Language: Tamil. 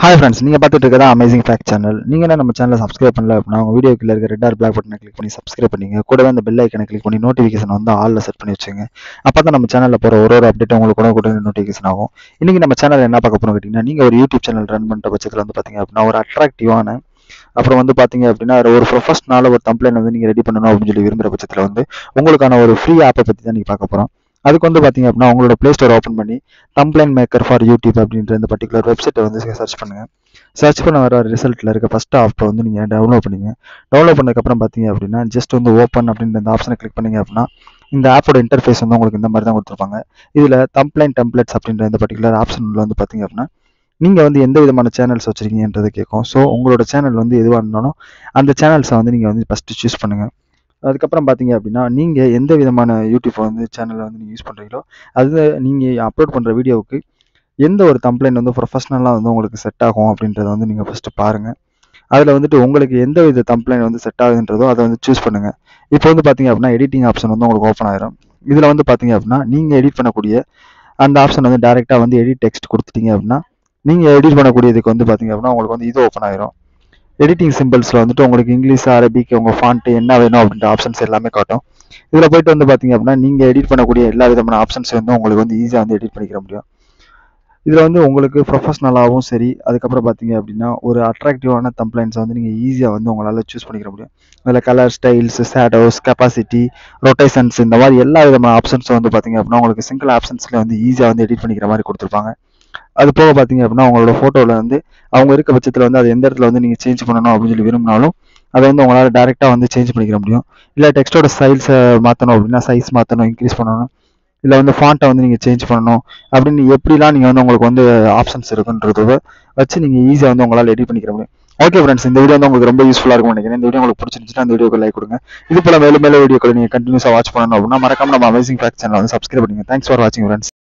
ஹாய் ஃப்ரெண்ட்ஸ் நீங்கள் பார்த்துட்டு இருக்கதா அமேசிங் ஃபேக்ட் சேனல் நீங்கள் என்ன நம்ம சேனலை சப்ஸ்கிரைப் பண்ணல அப்படின்னா உங்கள் வீடியோ கீழே இருக்க ரெட் ஆர் பிளாக் பட்டனை கிளிக் பண்ணி சப்ஸ்கிரைப் பண்ணிங்க கூடவே அந்த பெல் ஐக்கனை கிளிக் பண்ணி நோட்டிஃபிகேஷன் வந்து ஆலில் செட் பண்ணி வச்சுங்க அப்போ தான் நம்ம சேனலில் போகிற ஒரு ஒரு அப்டேட் உங்களுக்கு கூட கூட நோட்டிஃபிகேஷன் ஆகும் இன்றைக்கி நம்ம சேனல் என்ன பார்க்க போகிறோம் கேட்டிங்கன்னா நீங்கள் ஒரு யூடியூப் சேனல் ரன் பண்ணுற பட்சத்தில் வந்து பார்த்தீங்க அப்படின்னா ஒரு அட்ராக்டிவான அப்புறம் வந்து பார்த்தீங்க அப்படின்னா ஒரு ப்ரொஃபஷனலாக ஒரு கம்ப்ளைண்ட் வந்து நீங்கள் ரெடி பண்ணணும் அப்படின்னு சொல்லி விரும்புகிற பட்சத்தில் வந்து உங்களுக்கான ஒரு ஃப்ரீ ஆப்பை பற்றி தான் நீங்கள் பார்க்க போகிறோம் அதுக்கு வந்து பார்த்தீங்க அப்படின்னா உங்களோட ப்ளே ஸ்டோர் ஓப்பன் பண்ணி கம்ப்ளைண்ட் மேக்கர் ஃபார் யூடியூப் அப்படின்ற இந்த பர்டிகுலர் வெப்சைட்டை வந்து சர்ச் பண்ணுங்கள் சர்ச் பண்ண வர ரிசல்ட்டில் இருக்க ஃபஸ்ட் ஆப்பை வந்து நீங்கள் டவுன்லோட் பண்ணுங்க டவுன்லோட் பண்ணதுக்கப்புறம் பார்த்தீங்க அப்படின்னா ஜஸ்ட் வந்து ஓப்பன் அப்படின்ற இந்த ஆப்ஷனை கிளிக் பண்ணீங்க அப்படின்னா இந்த ஆப்போட இன்டர்ஃபேஸ் வந்து உங்களுக்கு இந்த மாதிரி தான் கொடுத்துருப்பாங்க இதில் கம்ப்ளைண்ட் டெம்ப்ளேட்ஸ் அப்படின்ற இந்த பர்டிகுலர் ஆப்ஷனில் வந்து பார்த்தீங்க அப்படின்னா நீங்கள் வந்து எந்த விதமான சேனல்ஸ் வச்சுருக்கீங்கன்றது கேட்கும் ஸோ உங்களோட சேனல் வந்து எதுவாக இருந்தாலும் அந்த சேனல்ஸை வந்து நீங்கள் வந்து ஃபஸ்ட்டு சூஸ் பண்ணுங்கள் அதுக்கப்புறம் பார்த்தீங்க அப்படின்னா நீங்கள் எந்த விதமான யூடியூப் வந்து சேனலை வந்து நீங்கள் யூஸ் பண்ணுறீங்களோ அது நீங்கள் அப்லோட் பண்ணுற வீடியோவுக்கு எந்த ஒரு கம்ப்ளைண்ட் வந்து ப்ரொஃபஷ்னலாக வந்து உங்களுக்கு செட் ஆகும் அப்படின்றத வந்து நீங்கள் ஃபஸ்ட்டு பாருங்கள் அதில் வந்துட்டு உங்களுக்கு எந்த வித கம்ப்ளைண்ட் வந்து செட் ஆகுதுன்றதோ அதை வந்து சூஸ் பண்ணுங்கள் இப்போ வந்து பார்த்தீங்க அப்படின்னா எடிட்டிங் ஆப்ஷன் வந்து உங்களுக்கு ஓப்பன் ஆயிரும் இதில் வந்து பார்த்தீங்க அப்படின்னா நீங்கள் எடிட் பண்ணக்கூடிய அந்த ஆப்ஷன் வந்து டேரெக்டாக வந்து எடிட் டெக்ஸ்ட் கொடுத்துட்டீங்க அப்படின்னா நீங்கள் எடிட் பண்ணக்கூடியதுக்கு வந்து பார்த்தீங்க அப்படின்னா உங்களுக்கு வந்து இது ஓப்பன் ஆயிரும் எடிட்டிங் சிம்பிள்ஸில் வந்துட்டு உங்களுக்கு இங்கிலீஷ் அரபிக் உங்கள் ஃபாண்ட்டு என்ன வேணும் அப்படின்ற ஆப்ஷன்ஸ் எல்லாமே காட்டும் இதில் போயிட்டு வந்து பார்த்தீங்க அப்படின்னா நீங்கள் எடிட் பண்ணக்கூடிய எல்லா விதமான ஆப்ஷன்ஸ் வந்து உங்களுக்கு வந்து ஈஸியாக வந்து எடிட் பண்ணிக்கிற முடியும் இதில் வந்து உங்களுக்கு ப்ரொஃபஷ்னலாகவும் சரி அதுக்கப்புறம் பார்த்தீங்க அப்படின்னா ஒரு அட்ராக்டிவான கம்ப்ளைண்ட்ஸ் வந்து நீங்கள் ஈஸியாக வந்து உங்களால் சூஸ் பண்ணிக்கிற முடியும் அதில் colour styles shadows capacity rotations இந்த மாதிரி எல்லா விதமான ஆப்ஷன்ஸும் வந்து பார்த்தீங்க அப்படின்னா உங்களுக்கு சிங்கிள் ஆப்ஷன்ஸில் வந்து ஈஸியாக வந்து எடிட் பண்ணிக்கிற மாதிரி கொடுத்துருப்பாங்க அது போக பார்த்தீங்க அப்படின்னா உங்களோட ஃபோட்டோவில் வந்து அவங்க இருக்க பட்சத்தில் வந்து அது எந்த இடத்துல வந்து நீங்கள் சேஞ்ச் பண்ணணும் அப்படின்னு சொல்லி விரும்பினாலும் அதை வந்து உங்களால் டேரெக்டாக வந்து சேஞ்ச் பண்ணிக்கிற முடியும் இல்லை டெக்ஸ்ட்டோட சைஸை மாற்றணும் அப்படின்னா சைஸ் மாற்றணும் இன்க்ரீஸ் பண்ணணும் இல்லை வந்து ஃபாண்ட்டை வந்து நீங்கள் சேஞ்ச் பண்ணணும் அப்படின்னு எப்படிலாம் நீங்கள் வந்து உங்களுக்கு வந்து ஆப்ஷன்ஸ் இருக்குன்றத வச்சு நீங்கள் ஈஸியாக வந்து உங்களால் எடிட் பண்ணிக்கிற முடியும் ஓகே ஃப்ரெண்ட்ஸ் இந்த வீடியோ வந்து உங்களுக்கு ரொம்ப யூஸ்ஃபுல்லாக இருக்கும் நினைக்கிறேன் இந்த வீடியோ உங்களுக்கு பிடிச்சிருந்துச்சுன்னா அந்த வீடியோக்கு லைக் கொடுங்க இது போல மேலும் மேலும் வீடியோக்களை நீங்கள் கண்டினியூஸாக வாட்ச் பண்ணணும் அப்படின்னா மறக்காம நம்ம அமேசிங் ஃபேக்ட் சேனல் வந்து சப்ஸ்கிரைப் பண்ணுங்க தேங்க்ஸ் ஃபார் வாட்சிங் ஃப்ரெண்ட்ஸ்